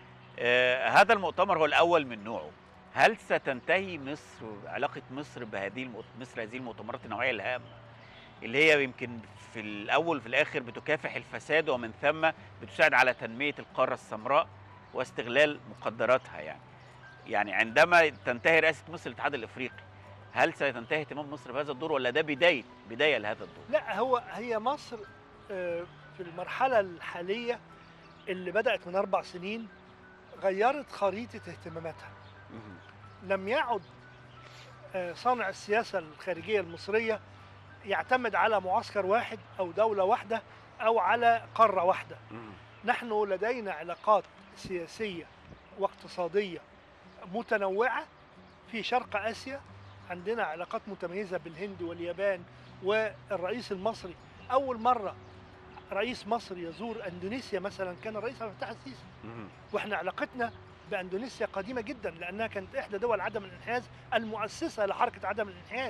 آه هذا المؤتمر هو الاول من نوعه. هل ستنتهي مصر علاقه مصر بهذه المؤت... مصر هذه المؤتمرات النوعيه الهامه اللي هي يمكن في الاول وفي الاخر بتكافح الفساد ومن ثم بتساعد على تنميه القاره السمراء واستغلال مقدراتها يعني. يعني عندما تنتهي رئاسه مصر للاتحاد الافريقي هل سينتهي اهتمام مصر بهذا الدور ولا ده بدايه بدايه لهذا الدور؟ لا هو هي مصر آه، في المرحلة الحالية اللي بدأت من أربع سنين غيرت خريطة اهتماماتها لم يعد آه، صانع السياسة الخارجية المصرية يعتمد على معسكر واحد أو دولة واحدة أو على قارة واحدة نحن لدينا علاقات سياسية واقتصادية متنوعة في شرق آسيا عندنا علاقات متميزة بالهند واليابان والرئيس المصري أول مرة رئيس مصر يزور أندونيسيا مثلا كان الرئيس عبد الفتاح السيسي واحنا علاقتنا باندونيسيا قديمه جدا لانها كانت احدى دول عدم الانحياز المؤسسه لحركه عدم الانحياز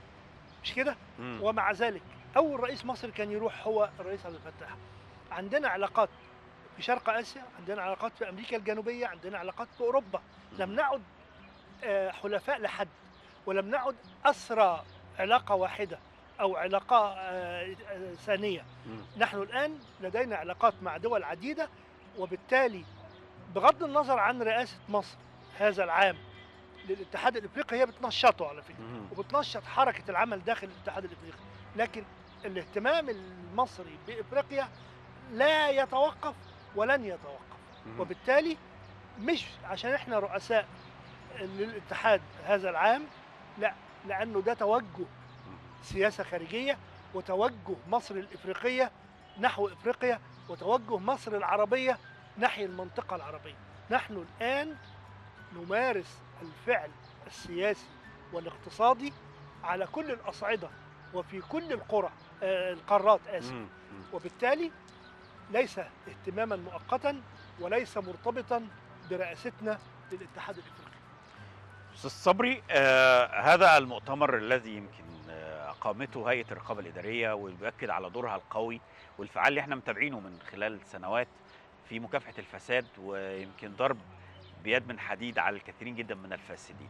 مش كده ومع ذلك اول رئيس مصر كان يروح هو الرئيس عبد الفتاح عندنا علاقات في شرق اسيا عندنا علاقات في امريكا الجنوبيه عندنا علاقات في اوروبا لم نعد آه، حلفاء لحد ولم نعد اسرى علاقه واحده او علاقه آه، آه، ثانيه نحن الان لدينا علاقات مع دول عديده وبالتالي بغض النظر عن رئاسه مصر هذا العام للاتحاد الافريقي هي بتنشطه على فكره وبتنشط حركه العمل داخل الاتحاد الافريقي لكن الاهتمام المصري بافريقيا لا يتوقف ولن يتوقف وبالتالي مش عشان احنا رؤساء للاتحاد هذا العام لا لانه ده توجه سياسه خارجيه وتوجه مصر الافريقيه نحو افريقيا وتوجه مصر العربيه نحو المنطقه العربيه نحن الان نمارس الفعل السياسي والاقتصادي على كل الاصعده وفي كل القرى آه، القارات اسف وبالتالي ليس اهتماما مؤقتا وليس مرتبطا برئاستنا للاتحاد الافريقي استاذ صبري آه هذا المؤتمر الذي يمكن آه، اقامته هيئه الرقابه الاداريه وبيؤكد على دورها القوي والفعال اللي احنا متابعينه من خلال سنوات في مكافحه الفساد ويمكن ضرب بيد من حديد على الكثيرين جدا من الفاسدين.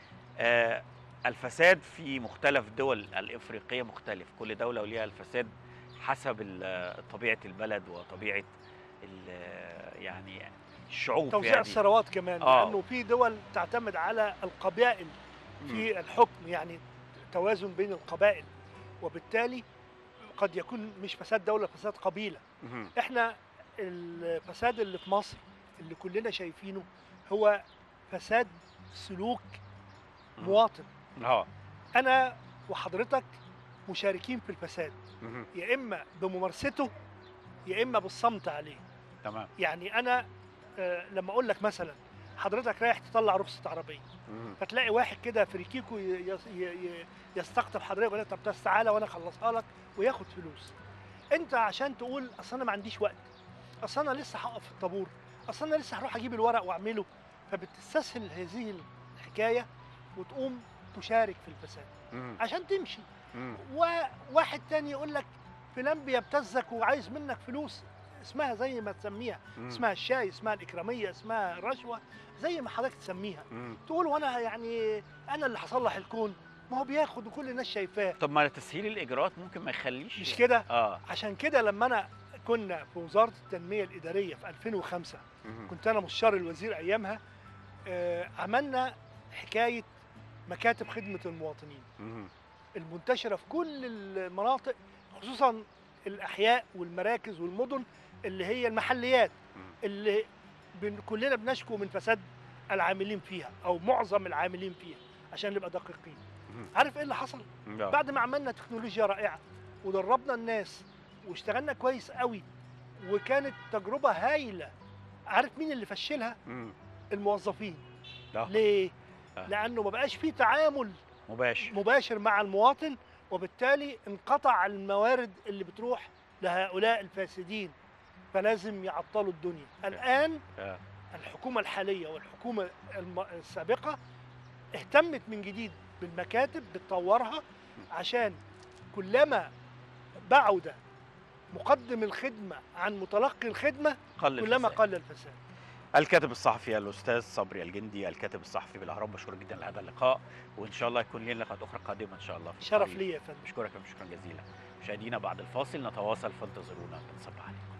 آه الفساد في مختلف الدول الافريقيه مختلف، كل دوله وليها الفساد حسب ال- طبيعه البلد وطبيعه ال- يعني الشعوب توزيع يعني. الثروات كمان آه. لانه في دول تعتمد على القبائل في الحكم يعني توازن بين القبائل وبالتالي قد يكون مش فساد دوله فساد قبيله مم. احنا الفساد اللي في مصر اللي كلنا شايفينه هو فساد سلوك مم. مواطن اه انا وحضرتك مشاركين في الفساد مم. يا اما بممارسته يا اما بالصمت عليه تمام يعني انا آه، لما اقول لك مثلا حضرتك رايح تطلع رخصه عربيه مم. فتلاقي واحد كده فريكيكو ي- يس- ي- ي- يستقطب حضرتك ويقول لك طب بس تعالى وانا اخلصها لك وياخد فلوس انت عشان تقول اصل انا ما عنديش وقت اصل انا لسه هقف في الطابور اصل انا لسه هروح اجيب الورق واعمله فبتستسهل هذه الحكايه وتقوم تشارك في الفساد مم. عشان تمشي مم. وواحد تاني يقول لك فلان بيبتزك وعايز منك فلوس اسمها زي ما تسميها مم. اسمها الشاي اسمها الاكراميه اسمها الرشوه زي ما حضرتك تسميها مم. تقول وانا يعني انا اللي هصلح الكون ما هو بياخد وكل الناس شايفاه طب ما تسهيل الاجراءات ممكن ما يخليش مش كده اه عشان كده لما انا كنا في وزاره التنميه الاداريه في 2005 مم. كنت انا مستشار الوزير ايامها آه، عملنا حكايه مكاتب خدمه المواطنين مم. المنتشره في كل المناطق خصوصا الاحياء والمراكز والمدن اللي هي المحليات مم. اللي بن كلنا بنشكو من فساد العاملين فيها او معظم العاملين فيها عشان نبقى دقيقين مم. عارف ايه اللي حصل آه. بعد ما عملنا تكنولوجيا رائعه ودربنا الناس واشتغلنا كويس قوي وكانت تجربه هايله عارف مين اللي فشلها مم. الموظفين آه. ليه آه. لانه ما بقاش في تعامل مباشر مباشر مع المواطن وبالتالي انقطع الموارد اللي بتروح لهؤلاء الفاسدين فلازم يعطلوا الدنيا الآن آه. الحكومة الحالية والحكومة الم- السابقة اهتمت من جديد بالمكاتب بتطورها عشان كلما بعد مقدم الخدمة عن متلقي الخدمة قل كلما الفساد. قل الفساد الكاتب الصحفي الاستاذ صبري الجندي الكاتب الصحفي بالاهرام بشكرك جدا لهذا اللقاء وان شاء الله يكون لنا لقاءات اخرى قادمه ان شاء الله في شرف الطريق. لي يا فندم بشكرك شكرا جزيلا مشاهدينا بعد الفاصل نتواصل فانتظرونا بنصبح عليكم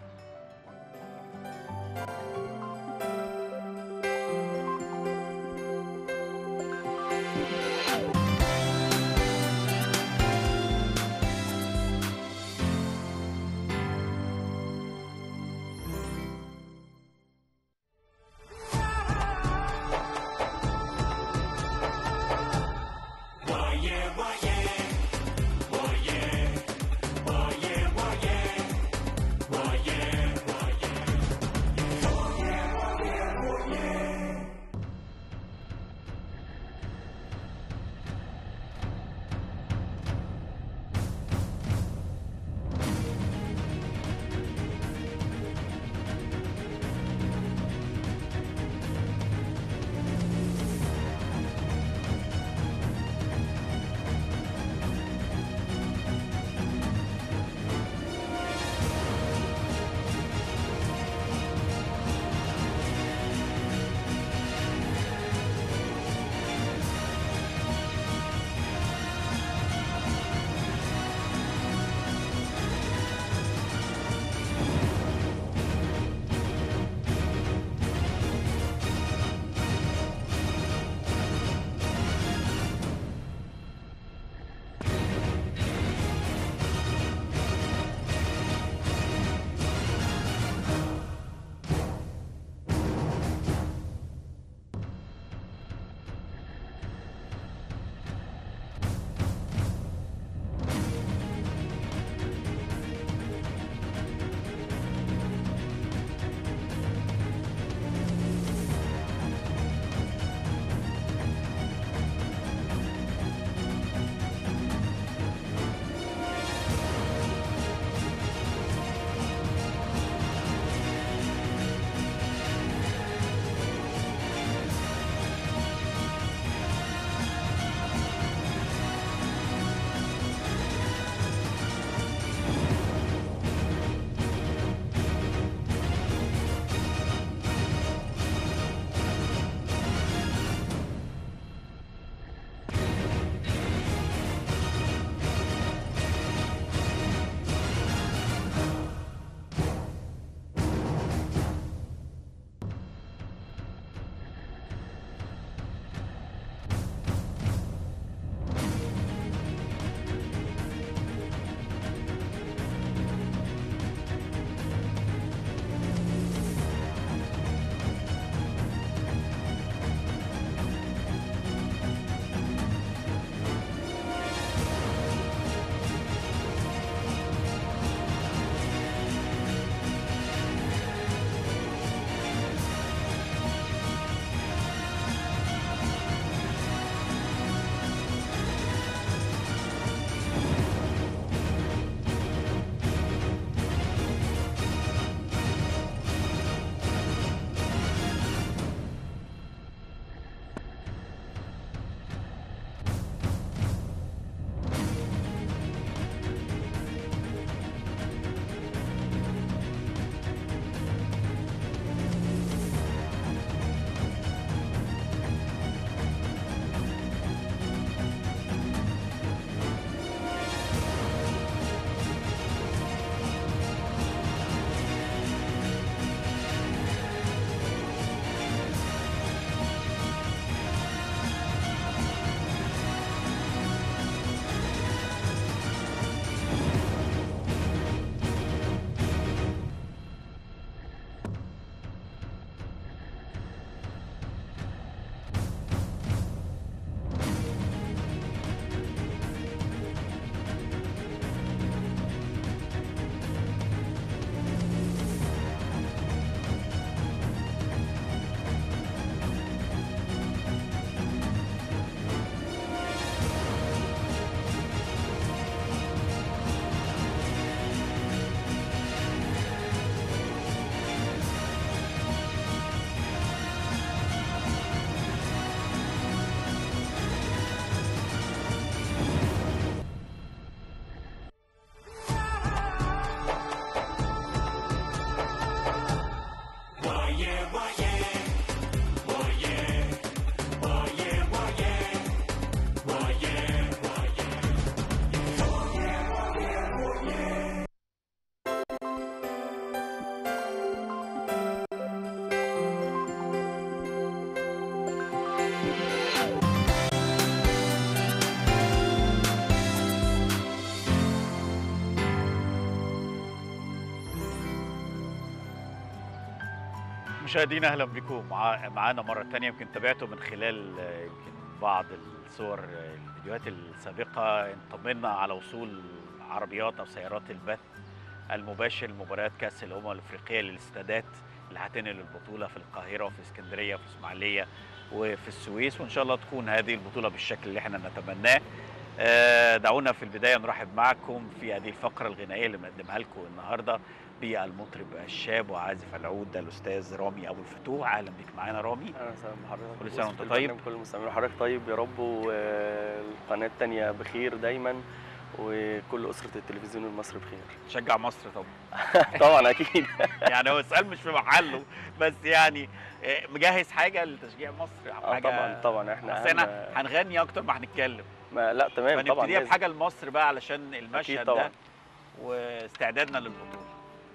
مشاهدينا اهلا بكم مع معانا مره تانية يمكن تابعتوا من خلال آه، يمكن بعض الصور آه، الفيديوهات السابقه اطمنا على وصول عربيات او سيارات البث المباشر لمباريات كاس الامم الافريقيه للاستادات اللي هتنقل البطوله في القاهره وفي اسكندريه وفي اسماعيليه وفي السويس وان شاء الله تكون هذه البطوله بالشكل اللي احنا نتمناه آه، دعونا في البدايه نرحب معكم في هذه الفقره الغنائيه اللي بنقدمها لكم النهارده بالمطرب الشاب وعازف العود الاستاذ رامي ابو الفتوح اهلا بيك معانا رامي اهلا وسهلا بحضرتك كل سنة وأنت وسط طيب. البرنامج كل المستمعين حضرتك طيب يا رب والقناه التانية بخير دايما وكل اسره التلفزيون المصري بخير تشجع مصر طبعا طبعا اكيد يعني هو السؤال مش في محله بس يعني آه، مجهز حاجه لتشجيع مصر اه حاجة طبعا طبعا احنا احنا احنا أهم- هنغني اكتر ما هنتكلم ما لا تمام طبعا فنبتديها لازم. بحاجه لمصر بقى علشان المشهد اكيد ده طبعا واستعدادنا للبطوله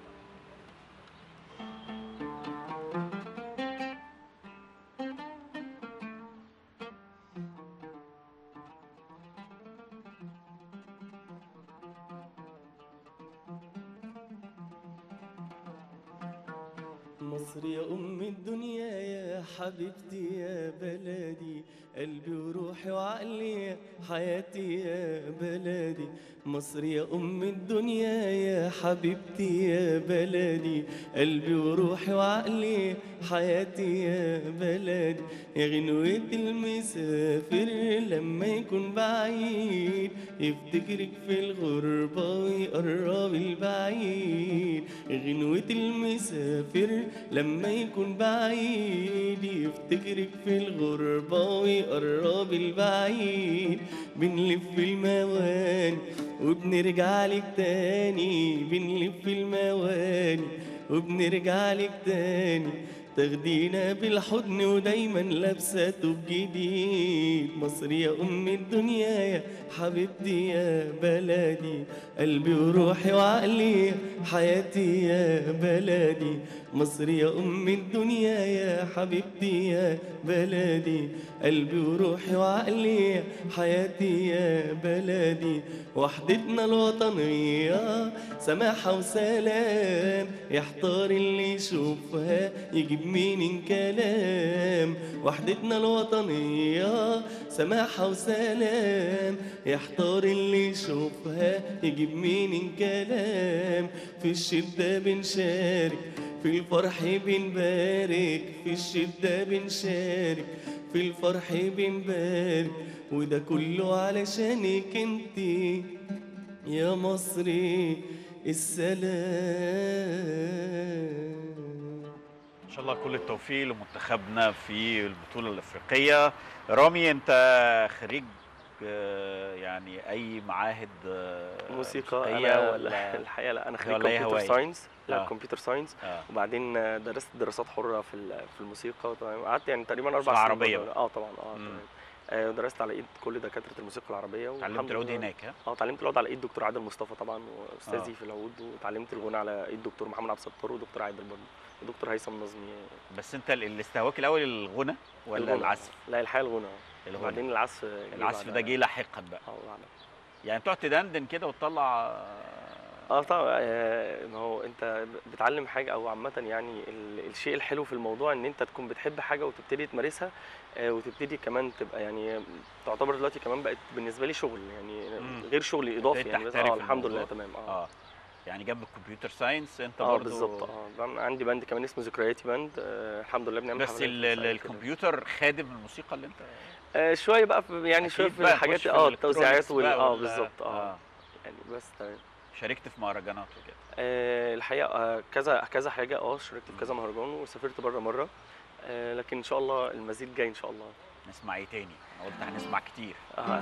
مصر يا أم الدنيا يا حبيبتي يا بلدي قلبي وروحي وعقلي يا حياتي يا بلدي مصر يا أم الدنيا يا حبيبتي يا بلدي قلبي وروحي وعقلي حياتي يا بلدي يا غنوة المسافر لما يكون بعيد يفتكرك في الغربة ويقرب البعيد غنوة المسافر لما يكون بعيد يفتكرك في الغربة ويقرب البعيد بنلف المواني وبنرجع لك تاني بنلف المواني وبنرجع لك تاني تاخدينا بالحضن ودايما لابسه توب جديد مصر يا ام الدنيا يا حبيبتي يا بلدي قلبي وروحي وعقلي حياتي يا بلدي مصر يا ام الدنيا يا حبيبتي يا بلدي قلبي وروحي وعقلي حياتي يا بلدي وحدتنا الوطنية سماحة وسلام يحتار اللي يشوفها يجيب مين كلام وحدتنا الوطنية سماحة وسلام يحتار اللي يشوفها يجيب مين كلام في الشدة بنشارك في الفرح بنبارك في الشدة بنشارك في الفرح بنبارك وده كله علشانك انتي يا مصري السلام ان شاء الله كل التوفيق لمنتخبنا في البطوله الافريقيه رامي انت خريج آه، يعني اي معاهد آه، موسيقى موسيقية انا ولا الحقيقه لا انا خريج ولا هي كمبيوتر هواية؟ ساينس لا آه. كمبيوتر ساينس آه. وبعدين درست دراسات حره في ال- في الموسيقى طبعاً. قعدت يعني تقريبا اربع موسيقى سنين عربية برضه. بقى. اه طبعا اه مم. تمام آه، درست على ايد كل دكاتره الموسيقى العربيه اتعلمت والحمد العود لله- هناك ها اه اتعلمت العود على ايد دكتور عادل مصطفى طبعا واستاذي آه. في العود وتعلمت الغنى على ايد دكتور محمد عبد الستار ودكتور عادل برضه ودكتور هيثم نظمي بس انت ال- اللي استهواك الاول الغنى ولا الغنى. العزف لا الحقيقه الغنى الغنى وبعدين العزف جه العزف ده بعدها. جه لاحقا بقى اه بعدها. يعني بتقعد تدندن كده وتطلع اه طبعا آه، ما هو انت بتعلم حاجه او عامه يعني ال- الشيء الحلو في الموضوع ان انت تكون بتحب حاجه وتبتدي تمارسها آه، وتبتدي كمان تبقى يعني تعتبر دلوقتي كمان بقت بالنسبه لي شغل يعني مم. غير شغل اضافي ابتديت يعني بس تحترف اه الحمد الموضوع. لله تمام اه اه يعني جنب الكمبيوتر ساينس انت اه برضو بالظبط اه بعمل- عندي باند كمان اسمه ذكرياتي باند آه الحمد لله بنعمل بس حفلات ال- في ال- الساحل كده. الكمبيوتر خادم الموسيقى اللي انت آه شويه بقى في يعني شويه أكيد في بقى الحاجات تخش في اه التوزيعات الإلكترونيكس وال بقى اه ولا- بالظبط اه يعني بس تمام شاركت في مهرجانات وكده آه، الحقيقه آه، كذا كذا حاجه اه شاركت في كذا مهرجان وسافرت بره مره آه، لكن ان شاء الله المزيد جاي ان شاء الله نسمع ايه تاني انا قلت هنسمع كتير آه.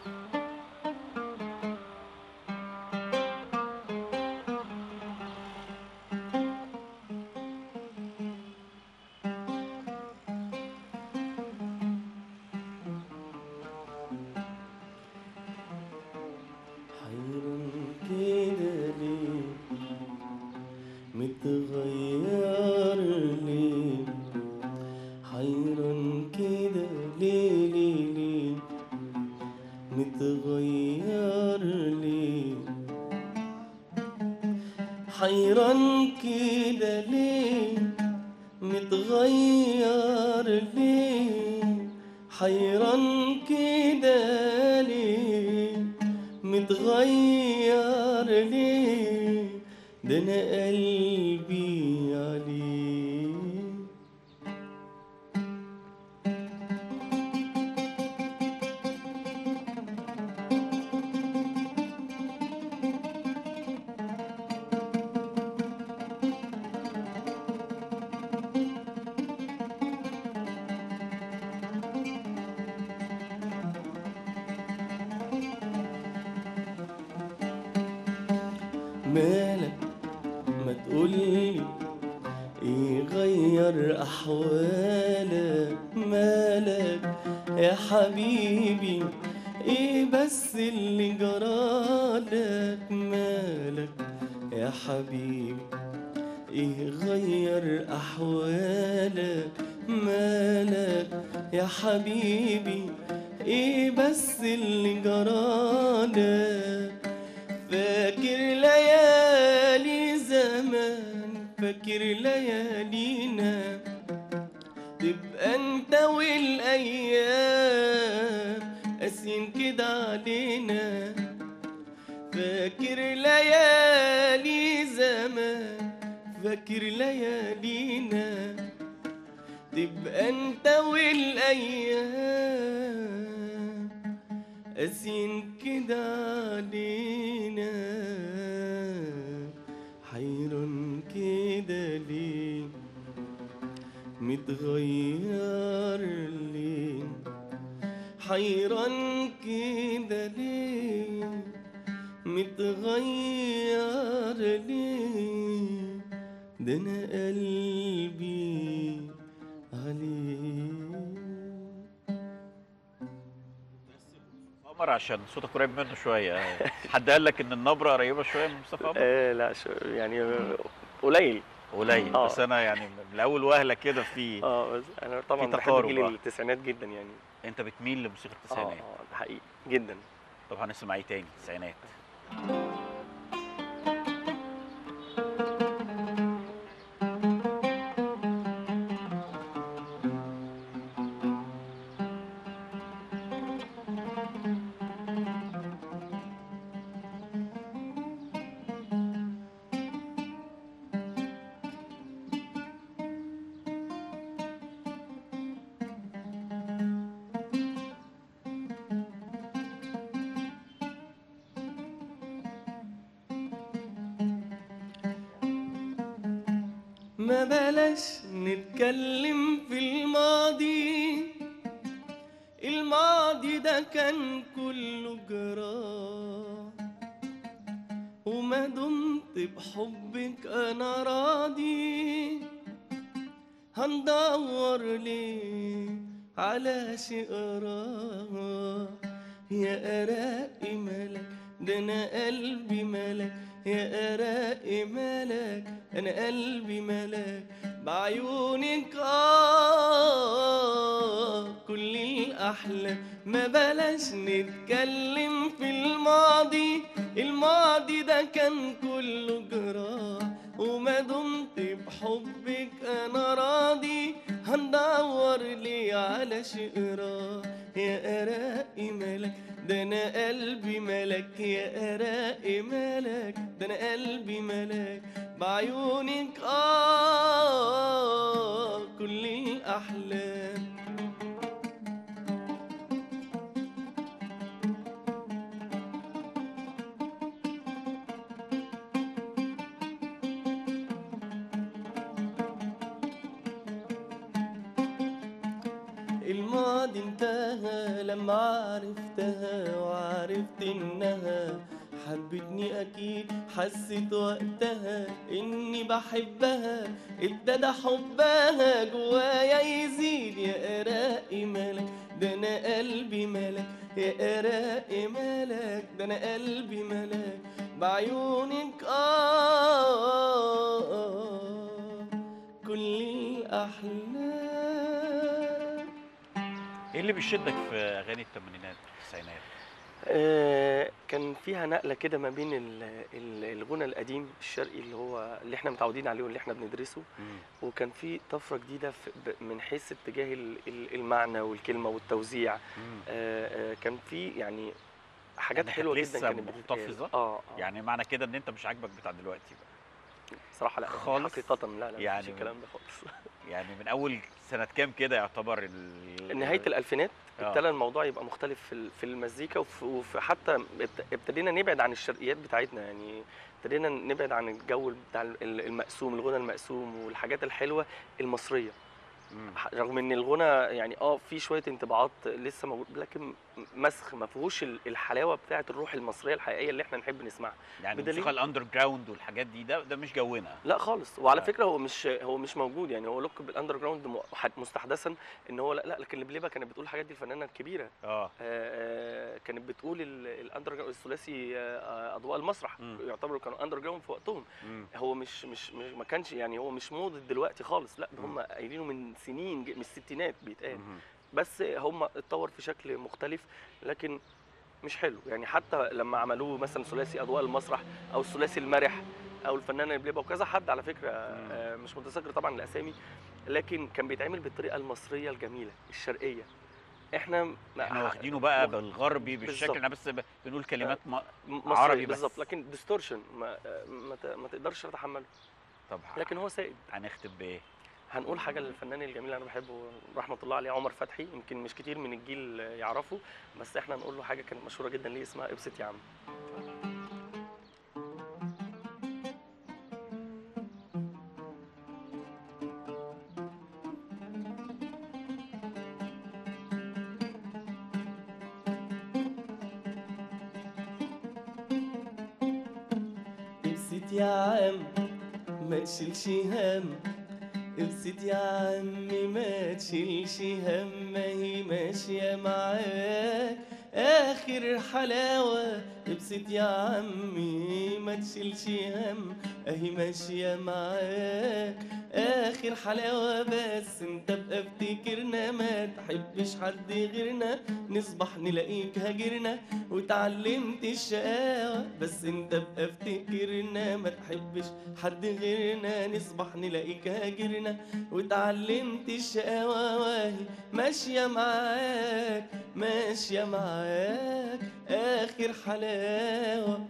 حيران كده ليه متغير ليه حيران كده ليه ليه ليه متغير ليه حيران كده ليه متغير ليه حيران كده ليه متغير ليه ده انا قلبي عليه مالك ما تقولي ايه غير احوالك مالك يا حبيبي ايه بس اللي جرالك مالك يا حبيبي ايه غير احوالك مالك يا حبيبي ايه بس اللي جرالك فاكر ليالي زمان فاكر ليالينا تبقى انت والايام قاسيين كده علينا فاكر ليالي زمان فاكر ليالينا تبقى انت والايام قاسيين كده علينا حيران كده ليه متغير ليه حيران كده ليه متغير ليه ده انا قلبي عليه عمر عشان صوتك قريب منه شويه حد قال لك ان النبره قريبه شويه من مصطفى عمر آه لا شو يعني آه، قليل قليل آه. بس انا يعني من اول وهله كده في اه بس انا طبعا في بحب تقارب، جيل آه. التسعينات جدا يعني انت بتميل لموسيقى اه التسعينات اه ده حقيقي جدا طب هنسمع ايه تاني التسعينات ما بلاش نتكلم في الماضي الماضي ده كان كله جراح وما دمت بحبك انا راضي هندور ليه على شيء راح يا أراقي ملك ده أنا قلبي ملك يا أراقي ملك أنا قلبي ملك بعيونك آه كل الأحلام ما بلاش نتكلم في الماضي الماضي ده كان كله جراح وما دمت بحبك أنا راضي هندور ليه على شقرا يا أراقي ملك ده أنا قلبي ملك يا أراقي ملك ده أنا قلبي ملك بعيونك آه كل الأحلام الماضي انتهى لما عرفتها وعرفت انها حبتني اكيد حسيت وقتها اني بحبها ابتدى حبها جوايا يزيد يا اراقي ملك ده انا قلبي ملك يا اراقي ملك ده انا قلبي ملك بعيونك آه, آه كل الاحلام ايه اللي بيشدك في اغاني الثمانينات التسعينات آه، كان فيها نقله كده ما بين ال- ال- الغنى القديم الشرقي اللي هو اللي احنا متعودين عليه واللي احنا بندرسه وكان في طفره جديده في ب- من حيث اتجاه ال- ال- المعنى والكلمه والتوزيع آه، آه، كان في يعني حاجات يعني حلوه كانت جدا لسه كانت بتتقال. محتفظة؟ اه آه. يعني معنى كده ان انت مش عاجبك بتاع دلوقتي بقى صراحه لا خالص؟ حقيقه لا لا يعني يعني الكلام ده خالص يعني من اول سنه كام كده يعتبر ال... نهايه الالفينات آه. ابتدى الموضوع يبقى مختلف في ال- في المزيكا وفي وفي حتى ابت- ابتدينا نبعد عن الشرقيات بتاعتنا يعني ابتدينا نبعد عن الجو بتاع ال- ال- المقسوم الغنى المقسوم والحاجات الحلوه المصريه مم. ح- رغم ان الغنى يعني اه في شويه انطباعات لسه موجود لكن مسخ ما فيهوش ال- الحلاوه بتاعه الروح المصريه الحقيقيه اللي احنا نحب نسمعها يعني بدليل- الموسيقى الاندر جراوند والحاجات دي ده ده مش جونا لا خالص وعلى آه. فكره هو مش هو مش موجود يعني هو لوك بالاندر جراوند م- ح- مستحدثا ان هو لا لا لكن اللي كانت بتقول الحاجات دي الفنانه الكبيره اه آه، آه، كانت بتقول ال- الاندر جراوند الثلاثي آه، آه، اضواء المسرح مم. يعتبروا كانوا اندر جراوند في وقتهم مم. هو مش مش مش ما كانش يعني هو مش موضه دلوقتي خالص لا ده مم. هم قايلينه من سنين ج- من الستينات بيتقال مم. بس هم اتطور في شكل مختلف لكن مش حلو يعني حتى لما عملوه مثلا ثلاثي اضواء المسرح او الثلاثي المرح او الفنانه بليبه وكذا حد على فكره آه، مش متذكر طبعا الاسامي لكن كان بيتعمل بالطريقه المصريه الجميله الشرقيه احنا ما- احنا واخدينه بقى واخد- بالغربي بالشكل بالظبط. احنا بس ب- بنقول كلمات ما مصري عربي بس. بالظبط لكن ديستورشن ما ما, ت- ما تقدرش تتحمله طب لكن هو سائد هنختم بايه؟ هنقول حاجه للفنان الجميل اللي انا بحبه رحمه الله عليه عمر فتحي يمكن مش كتير من الجيل يعرفه بس احنا هنقول له حاجه كانت مشهوره جدا ليه اسمها ابسط يا عم ابسط يا عم ما تشيلش هم ابسط يا عمي ما تشيلش هم ما هي ماشية معاك آخر حلاوة ابسط يا عمي ما تشيلش هم اهي ماشية معاك آخر حلاوة بس انت بقى افتكرنا ما تحبش حد غيرنا نصبح نلاقيك هاجرنا وتعلمت الشقاوة بس انت بقى افتكرنا ما تحبش حد غيرنا نصبح نلاقيك هاجرنا وتعلمت الشقاوة واهي ماشية معاك ماشية معاك آخر حلاوة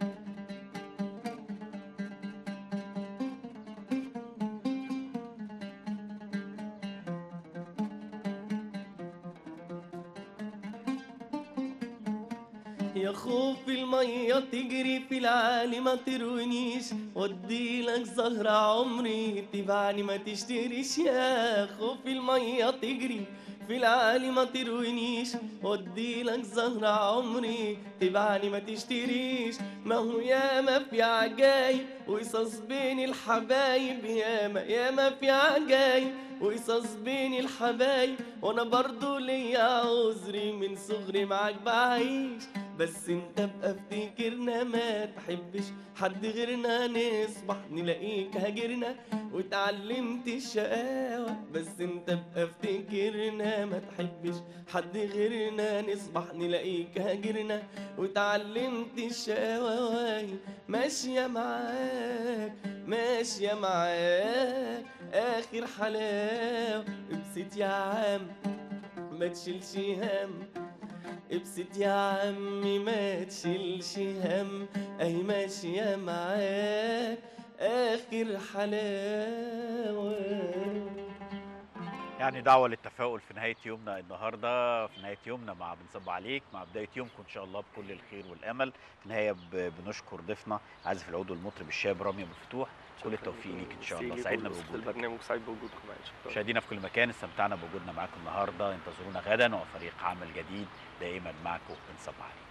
يا خوف المية تجري في العالي ما تروينيش وديلك زهرة عمري تبعني ما تشتريش يا خوف المية تجري في العالي ما تروينيش وديلك زهرة عمري تبعني ما تشتريش ما هو ياما في عجايب وقصص بين الحبايب ياما ياما في عجايب وقصص بين الحبايب وانا برضو ليا عذري من صغري معاك بعيش بس انت بقى افتكرنا ما تحبش حد غيرنا نصبح نلاقيك هاجرنا واتعلمت الشقاوة بس انت بقى افتكرنا ما تحبش حد غيرنا نصبح نلاقيك هاجرنا واتعلمت الشقاوة وهي ماشية معاك ماشية معاك آخر حلاوة ابسط يا عم ما تشيلش هم ابسط يا عمي ما تشيلش هم اهي ماشية معاك آخر حلاوة يعني دعوة للتفاؤل في نهاية يومنا النهاردة في نهاية يومنا مع بنصب عليك مع بداية يومكم إن شاء الله بكل الخير والأمل في النهاية ب- بنشكر ضيفنا عازف العود والمطرب الشاب رامي أبو الفتوح كل التوفيق ليك إن شاء الله ميرسي سعدنا ليكم وسط بوجودك البرنامج سعيد بوجودكم معايا شكرا مشاهدينا في كل مكان استمتعنا بوجودنا معاكم النهارده انتظرونا غدا وفريق عمل جديد دائما معكم بنصب عليك